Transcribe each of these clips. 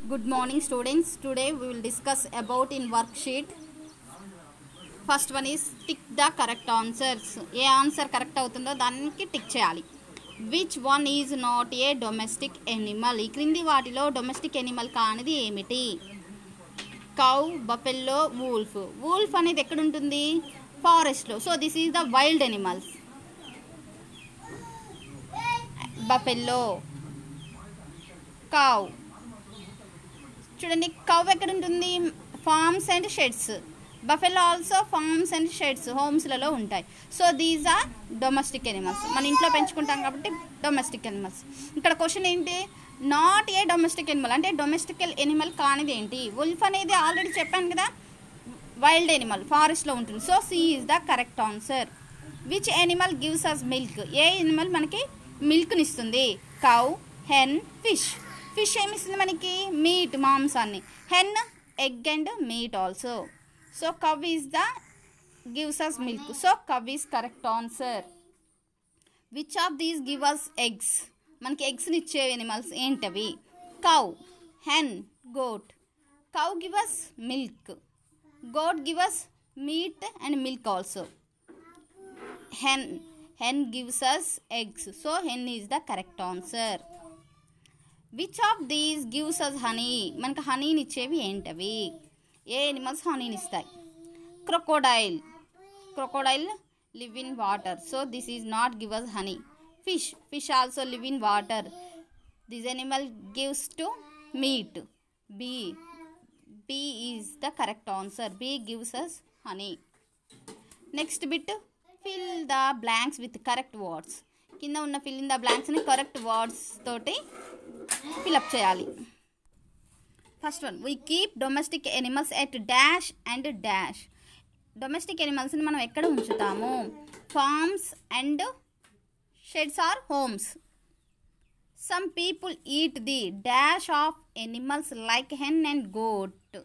Good morning students. Today we will discuss about in worksheet. First one is tick the correct answers ఏ answer correct అవుతుందో దానికి tick చేయాలి which one is not a domestic animal ఈ క్రింది వాటిలో domestic animal కానిది ఏమిటి cow buffalo wolf wolf అనేది ఎక్కడ ఉంటుంది ఫారెస్ట్లో so this is the wild animals buffalo cow చూడండి కౌ ఎక్కడ ఉంటుంది farms and sheds buffalo also farms and sheds హోమ్స్లలో ఉంటాయి so these are domestic animals మన ఇంట్లో పెంచుకుంటాం కాబట్టి డొమెస్టిక్ ఎనిమల్స్ ఇక్కడ క్వశ్చన్ ఏంటి నాట్ ఏ డొమెస్టిక్ ఎనిమల్ అంటే డొమెస్టిక్ ఎనిమల్ కానిది ఏంటి ఉల్ఫ్ అనేది ఆల్రెడీ చెప్పాను కదా వైల్డ్ ఎనిమల్ ఫారెస్ట్లో ఉంటుంది so C is the correct answer which animal gives us milk ఏ ఎనిమల్ మనకి మిల్క్ని ఇస్తుంది కౌ హెన్ ఫిష్ ఫిష్ ఏమి ఇస్తుంది మనకి మీట్ మాంసాన్ని hen egg and meat also so cow is the gives us milk so cow is correct answer which of these give us eggs మనకి ఎగ్స్ని ఇచ్చే ఎనిమల్స్ ఏంటవి cow hen goat cow give us milk goat give us meat and milk also hen hen gives us eggs so hen is the correct answer which of these gives us honey మనకి హనీని ఇచ్చేవి ఏంటవి ఏ animals హనీని ఇస్తాయి crocodile crocodile live in water so this is not give us honey fish fish also live in water this animal gives to meat B B is the correct answer B gives us honey next bit fill the blanks with correct words కింద ఉన్న fill in the బ్లాంక్స్ని correct words తోటి fill up చేయాలి first one we keep domestic animals at dash and dash domestic ఎనిమల్స్ని మనం ఎక్కడ ఉంచుతాము farms and sheds or homes some people eat the dash of animals like hen and goat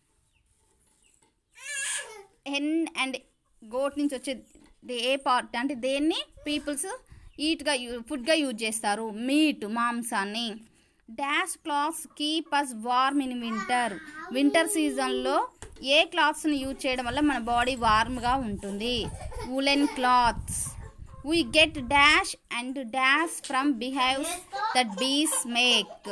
hen and goat నుంచి వచ్చే దే- ఏ part అంటే దేన్ని పీపుల్స్ ఈట్గా ఫుడ్గా యూజ్ చేస్తారు మీట్ మాంసాన్ని dash clothes keep us warm in winter winter సీజన్లో ఏ క్లాత్స్ని యూజ్ చేయడం వల్ల మన బాడీ వార్మ్గా ఉంటుంది woollen clothes we get dash and dash from beehives that bees make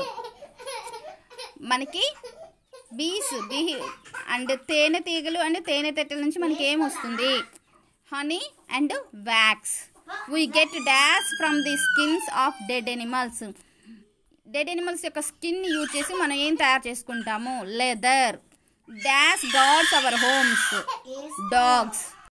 మనకి బీస్ బీ అండ్ తేనె తీగలు అండ్ తేనె తెట్టెల నుంచి మనకి ఏం వస్తుంది honey and wax we get dash from the skins of dead animals dead animals యొక్క స్కిన్ యూజ్ చేసి మనం ఏం తయారు చేసుకుంటాము leather dash guards our homes dogs